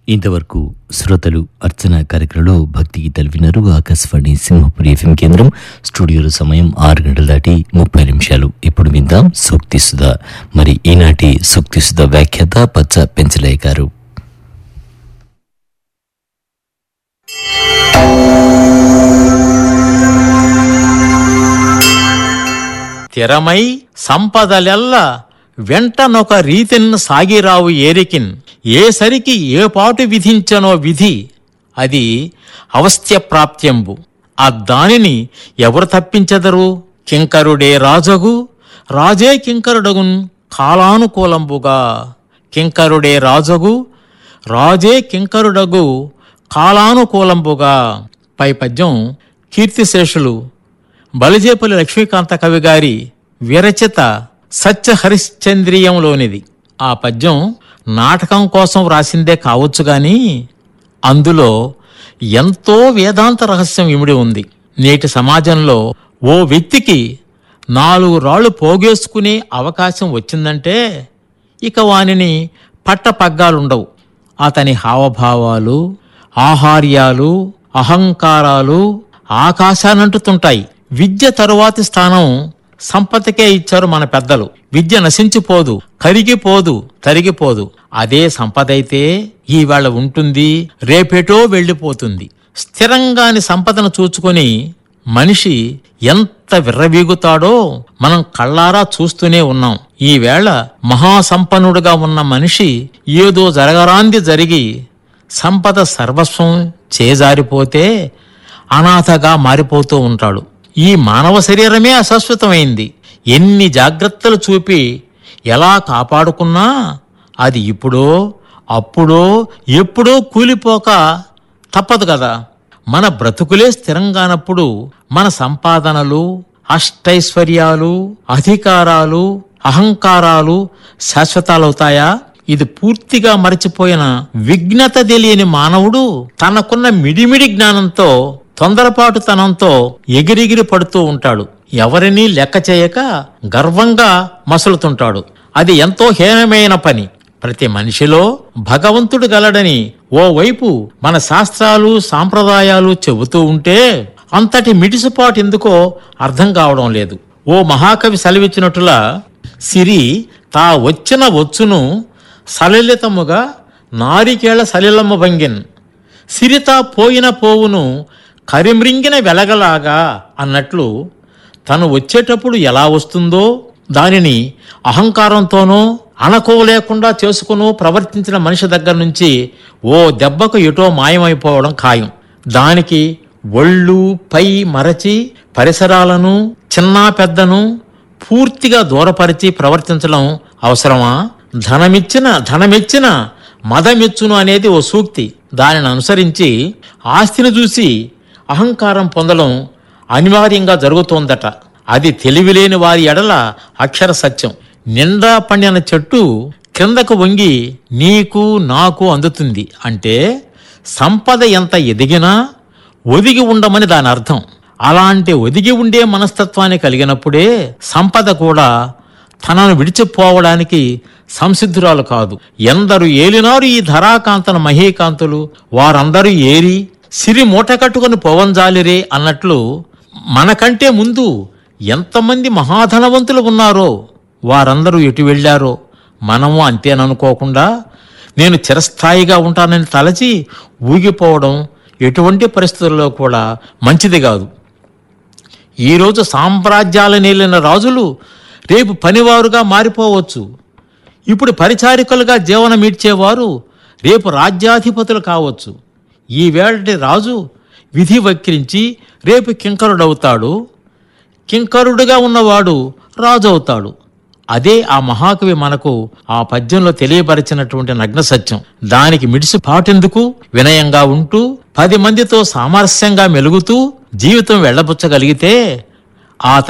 ఇంతవరకు శ్రోతలు అర్చన కార్యక్రమంలో భక్తి గీతాలు విన్నారు ఆకాశవాణి సింహపురి ఎఫ్ఎం కేంద్రం స్టూడియోలో సమయం ఆరు గంటల దాటి ముప్పై నిమిషాలు ఇప్పుడు విందాం సూక్తి సుధా మరి ఈనాటి సూక్తి సుధా వ్యాఖ్యాత పచ్చ పెంచలయ్య గారు స్థిరమై సంపదలెల్ల వెంటనొక రీతిన్ సాగిరావు ఏరికిన్ ఏ సరికి ఏ పాటు విధించనో విధి అది అవస్థ్య ప్రాప్త్యంబు ఆ దానిని ఎవరు తప్పించెదరు కింకరుడే రాజగు రాజే కింకరుడగున్ కాలానుకూలంబుగా కింకరుడే రాజగు రాజే కింకరుడగు కాలానుకూలంబుగా పై పద్యం కీర్తిశేషులు బలిజేపల్లి లక్ష్మీకాంత కవి గారి విరచిత సత్య హరిశ్చంద్రియంలోనిది ఆ పద్యం నాటకం కోసం వ్రాసిందే కావచ్చు గాని అందులో ఎంతో వేదాంత రహస్యం ఇమిడి ఉంది నేటి సమాజంలో ఓ వ్యక్తికి నాలుగు రాళ్ళు పోగేసుకునే అవకాశం వచ్చిందంటే ఇక వానిని పట్టపగ్గాలుండవు అతని హావభావాలు ఆహార్యాలు అహంకారాలు ఆకాశానంటుతుంటాయి విద్య తరువాతి స్థానం సంపదకే ఇచ్చారు మన పెద్దలు విద్య నశించిపోదు కరిగిపోదు తరిగిపోదు అదే సంపదైతే ఈవేళ ఉంటుంది రేపేటో వెళ్ళిపోతుంది స్థిరంగాని సంపదను చూచుకొని మనిషి ఎంత విర్రవీగుతాడో మనం కళ్ళారా చూస్తూనే ఉన్నాం ఈవేళ మహాసంపన్నుడుగా ఉన్న మనిషి ఏదో జరగరాంది జరిగి సంపద సర్వస్వం చేజారిపోతే అనాథగా మారిపోతూ ఉంటాడు ఈ మానవ శరీరమే అశాశ్వతమైంది ఎన్ని జాగ్రత్తలు చూపి ఎలా కాపాడుకున్నా అది ఇప్పుడో అప్పుడో ఎప్పుడో కూలిపోక తప్పదు కదా మన బ్రతుకులే స్థిరంగానప్పుడు మన సంపాదనలు అష్టైశ్వర్యాలు అధికారాలు అహంకారాలు శాశ్వతాలవుతాయా ఇది పూర్తిగా మరచిపోయిన విఘ్నత తెలియని మానవుడు తనకున్న మిడిమిడి జ్ఞానంతో తొందరపాటుతనంతో ఎగిరిగిరి పడుతూ ఉంటాడు ఎవరినీ లెక్క చేయక గర్వంగా మసులుతుంటాడు అది ఎంతో హీనమైన పని ప్రతి మనిషిలో భగవంతుడు గలడని ఓవైపు మన శాస్త్రాలు సాంప్రదాయాలు చెబుతూ ఉంటే అంతటి మిడిసిపాటు ఎందుకో అర్థం కావడం లేదు ఓ మహాకవి సెలవిచ్చినట్టులా సిరి తా వచ్చిన వచ్చును సలలితముగా నారికేళ సలిలమ్మ భంగిన్ సిరిత పోయిన పోవును కరిమ్రింగిన వెలగలాగా అన్నట్లు తను వచ్చేటప్పుడు ఎలా వస్తుందో దానిని అహంకారంతోనో అనకోలేకుండా చేసుకును ప్రవర్తించిన మనిషి దగ్గర నుంచి ఓ దెబ్బకు ఎటో మాయమైపోవడం ఖాయం దానికి ఒళ్ళు పై మరచి పరిసరాలను చిన్నా పెద్దను పూర్తిగా దూరపరిచి ప్రవర్తించడం అవసరమా ధనమిచ్చిన ధనమెచ్చిన మదమెచ్చును అనేది ఓ సూక్తి దానిని అనుసరించి ఆస్తిని చూసి అహంకారం పొందడం అనివార్యంగా జరుగుతోందట అది తెలివిలేని వారి ఎడల అక్షర సత్యం నిండా పండిన చెట్టు క్రిందకు వంగి నీకు నాకు అందుతుంది అంటే సంపద ఎంత ఎదిగినా ఒదిగి ఉండమని దాని అర్థం అలాంటి ఒదిగి ఉండే మనస్తత్వాన్ని కలిగినప్పుడే సంపద కూడా తనను విడిచిపోవడానికి సంసిద్ధురాలు కాదు ఎందరు ఏలినారు ఈ ధరాకాంతన మహీకాంతులు వారందరూ ఏరి సిరి మూట కట్టుకుని పోవంజాలిరే అన్నట్లు మనకంటే ముందు ఎంతమంది మహాధనవంతులు ఉన్నారో వారందరూ ఎటు వెళ్ళారో మనము అంతేననుకోకుండా నేను చిరస్థాయిగా ఉంటానని తలచి ఊగిపోవడం ఎటువంటి పరిస్థితుల్లో కూడా మంచిది కాదు ఈరోజు సామ్రాజ్యాల నేలిన రాజులు రేపు పనివారుగా మారిపోవచ్చు ఇప్పుడు పరిచారికలుగా జీవనమీడ్చేవారు రేపు రాజ్యాధిపతులు కావచ్చు ఈ వేళటి రాజు విధి వక్రించి రేపు కింకరుడవుతాడు కింకరుడుగా ఉన్నవాడు రాజు అవుతాడు అదే ఆ మహాకవి మనకు ఆ పద్యంలో తెలియపరిచినటువంటి నగ్న సత్యం దానికి మిడిసి పాటెందుకు వినయంగా ఉంటూ పది మందితో సామరస్యంగా మెలుగుతూ జీవితం వెళ్ళబుచ్చగలిగితే ఆ